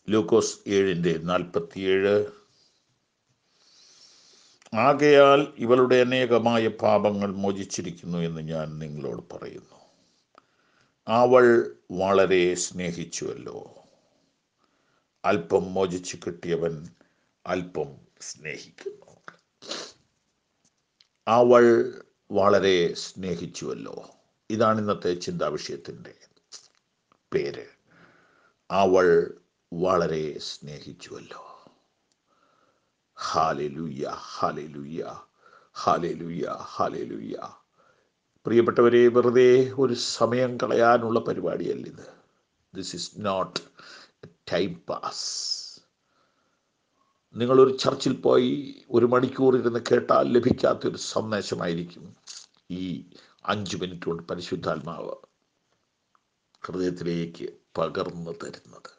ലൂക്കോസ് ഏഴിൻ്റെ നാൽപ്പത്തിയേഴ് ആകയാൽ ഇവളുടെ അനേകമായ പാപങ്ങൾ മോചിച്ചിരിക്കുന്നു എന്ന് ഞാൻ നിങ്ങളോട് പറയുന്നു അവൾ വളരെ സ്നേഹിച്ചുവല്ലോ അല്പം മോചിച്ചു കിട്ടിയവൻ അല്പം സ്നേഹിക്കുന്നു അവൾ വളരെ സ്നേഹിച്ചുവല്ലോ ഇതാണ് ഇന്നത്തെ ചിന്താവിഷയത്തിൻ്റെ പേര് അവൾ വളരെ സ്നേഹിച്ചുവല്ലോ ഹാലലുയ്യ ഹാലലുയ്യ ഹാലലുയ്യ ഹാലലുയ്യ പ്രിയപ്പെട്ടവരെ വെറുതെ ഒരു സമയം കളയാനുള്ള പരിപാടിയല്ല ഇത് this is not time pass നിങ്ങളൊരു ചർച്ചിൽ പോയി ഒരു മണിക്കൂർ ഇരുന്ന് കേട്ടാൽ ലഭിക്കാത്തൊരു സന്ദേശമായിരിക്കും ഈ അഞ്ച് മിനിറ്റ് കൊണ്ട് പരിശുദ്ധാത്മാവ് ഹൃദയത്തിലേക്ക് പകർന്നു തരുന്നത്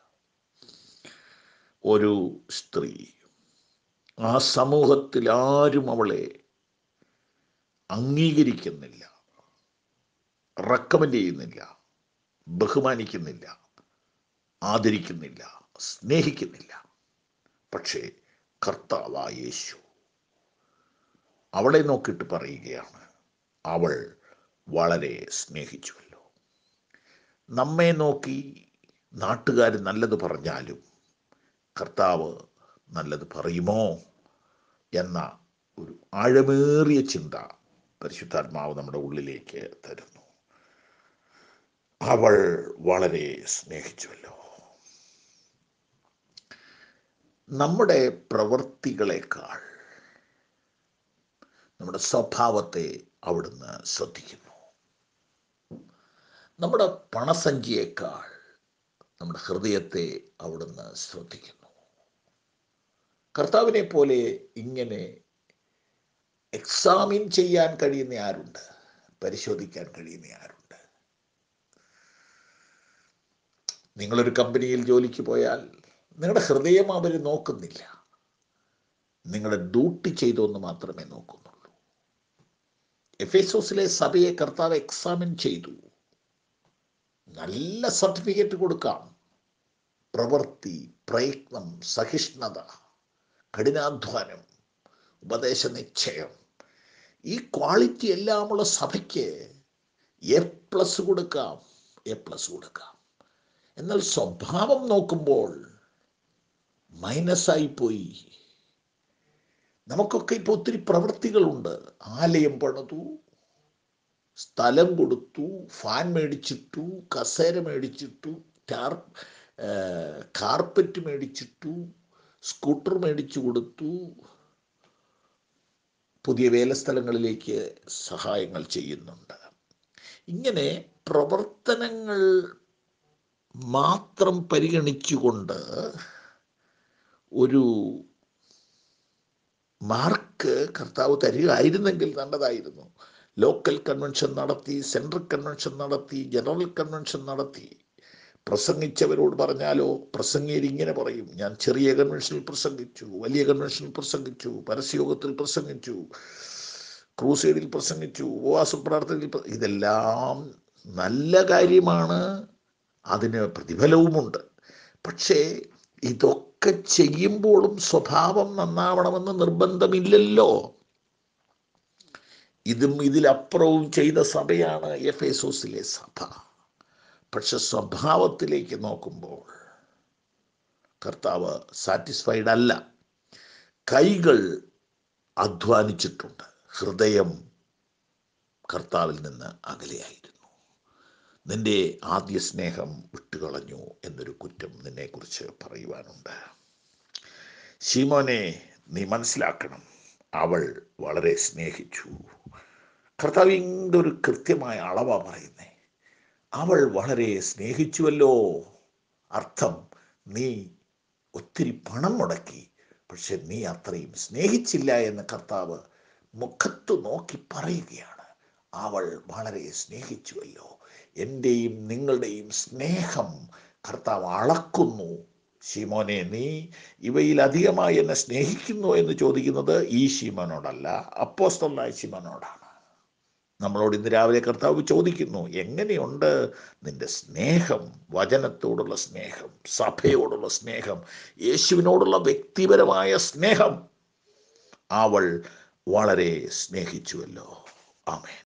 ഒരു സ്ത്രീ ആ സമൂഹത്തിൽ ആരും അവളെ അംഗീകരിക്കുന്നില്ല റെക്കമെൻഡ് ചെയ്യുന്നില്ല ബഹുമാനിക്കുന്നില്ല ആദരിക്കുന്നില്ല സ്നേഹിക്കുന്നില്ല പക്ഷേ കർത്താവായ യേശു അവളെ നോക്കിയിട്ട് പറയുകയാണ് അവൾ വളരെ സ്നേഹിച്ചുവല്ലോ നമ്മെ നോക്കി നാട്ടുകാർ നല്ലത് പറഞ്ഞാലും കർത്താവ് നല്ലത് പറയുമോ എന്ന ഒരു ആഴമേറിയ ചിന്ത പരിശുദ്ധാത്മാവ് നമ്മുടെ ഉള്ളിലേക്ക് തരുന്നു അവൾ വളരെ സ്നേഹിച്ചുവല്ലോ നമ്മുടെ പ്രവൃത്തികളെക്കാൾ നമ്മുടെ സ്വഭാവത്തെ അവിടുന്ന് ശ്രദ്ധിക്കുന്നു നമ്മുടെ പണസഞ്ചിയേക്കാൾ നമ്മുടെ ഹൃദയത്തെ അവിടുന്ന് ശ്രദ്ധിക്കുന്നു കർത്താവിനെ പോലെ ഇങ്ങനെ എക്സാമിൻ ചെയ്യാൻ കഴിയുന്ന ആരുണ്ട് പരിശോധിക്കാൻ കഴിയുന്ന ആരുണ്ട് നിങ്ങളൊരു കമ്പനിയിൽ ജോലിക്ക് പോയാൽ നിങ്ങളുടെ ഹൃദയം അവർ നോക്കുന്നില്ല നിങ്ങളുടെ ഡ്യൂട്ടി ചെയ്തോന്ന് മാത്രമേ നോക്കുന്നുള്ളൂ എഫേസോസിലെ സഭയെ കർത്താവ് എക്സാമിൻ ചെയ്തു നല്ല സർട്ടിഫിക്കറ്റ് കൊടുക്കാം പ്രവൃത്തി പ്രയത്നം സഹിഷ്ണുത കഠിനാധ്വാനം ഉപദേശ നിശ്ചയം ഈ ക്വാളിറ്റി എല്ലാമുള്ള സഭയ്ക്ക് എ പ്ലസ് കൊടുക്കാം എ പ്ലസ് കൊടുക്കാം എന്നാൽ സ്വഭാവം നോക്കുമ്പോൾ മൈനസായി പോയി നമുക്കൊക്കെ ഇപ്പോൾ ഒത്തിരി പ്രവൃത്തികളുണ്ട് ആലയം പണിതു സ്ഥലം കൊടുത്തു ഫാൻ മേടിച്ചിട്ടു കസേര മേടിച്ചിട്ടു ടാർ കാർപ്പറ്റ് മേടിച്ചിട്ടു സ്കൂട്ടർ മേടിച്ചു കൊടുത്തു പുതിയ വേലസ്ഥലങ്ങളിലേക്ക് സഹായങ്ങൾ ചെയ്യുന്നുണ്ട് ഇങ്ങനെ പ്രവർത്തനങ്ങൾ മാത്രം പരിഗണിച്ചുകൊണ്ട് ഒരു മാർക്ക് കർത്താവ് തരികയായിരുന്നെങ്കിൽ നല്ലതായിരുന്നു ലോക്കൽ കൺവെൻഷൻ നടത്തി സെൻട്രൽ കൺവെൻഷൻ നടത്തി ജനറൽ കൺവെൻഷൻ നടത്തി പ്രസംഗിച്ചവരോട് പറഞ്ഞാലോ പ്രസംഗിയർ ഇങ്ങനെ പറയും ഞാൻ ചെറിയ കൺവെൻഷനിൽ പ്രസംഗിച്ചു വലിയ കൺവെൻഷനിൽ പ്രസംഗിച്ചു പരസ്യയോഗത്തിൽ പ്രസംഗിച്ചു ക്രൂസൈഡിൽ പ്രസംഗിച്ചു ഉപവാസ പ്രാർത്ഥനയിൽ ഇതെല്ലാം നല്ല കാര്യമാണ് അതിന് പ്രതിഫലവുമുണ്ട് പക്ഷേ ഇതൊക്കെ ചെയ്യുമ്പോഴും സ്വഭാവം നന്നാവണമെന്ന് നിർബന്ധമില്ലല്ലോ ഇതും ഇതിലപ്പുറവും ചെയ്ത സഭയാണ് എഫേസോസിലെ സഭ പക്ഷെ സ്വഭാവത്തിലേക്ക് നോക്കുമ്പോൾ കർത്താവ് സാറ്റിസ്ഫൈഡ് അല്ല കൈകൾ അധ്വാനിച്ചിട്ടുണ്ട് ഹൃദയം കർത്താവിൽ നിന്ന് അകലെയായിരുന്നു നിന്റെ ആദ്യ സ്നേഹം വിട്ടുകളഞ്ഞു എന്നൊരു കുറ്റം നിന്നെക്കുറിച്ച് പറയുവാനുണ്ട് ശീമോനെ നീ മനസ്സിലാക്കണം അവൾ വളരെ സ്നേഹിച്ചു കർത്താവ് ഒരു കൃത്യമായ അളവാ പറയുന്നേ അവൾ വളരെ സ്നേഹിച്ചുവല്ലോ അർത്ഥം നീ ഒത്തിരി പണം മുടക്കി പക്ഷെ നീ അത്രയും സ്നേഹിച്ചില്ല എന്ന് കർത്താവ് മുഖത്തു നോക്കി പറയുകയാണ് അവൾ വളരെ സ്നേഹിച്ചുവല്ലോ എൻ്റെയും നിങ്ങളുടെയും സ്നേഹം കർത്താവ് അളക്കുന്നു ശിമോനെ നീ ഇവയിൽ അധികമായി എന്നെ സ്നേഹിക്കുന്നു എന്ന് ചോദിക്കുന്നത് ഈ ശിമോനോടല്ല അപ്പോസ്തലായ ശിമോനോടാണ് നമ്മളോട് ഇന്ന് രാവിലെ കർത്താവ് ചോദിക്കുന്നു എങ്ങനെയുണ്ട് നിന്റെ സ്നേഹം വചനത്തോടുള്ള സ്നേഹം സഭയോടുള്ള സ്നേഹം യേശുവിനോടുള്ള വ്യക്തിപരമായ സ്നേഹം അവൾ വളരെ സ്നേഹിച്ചുവല്ലോ ആമേൻ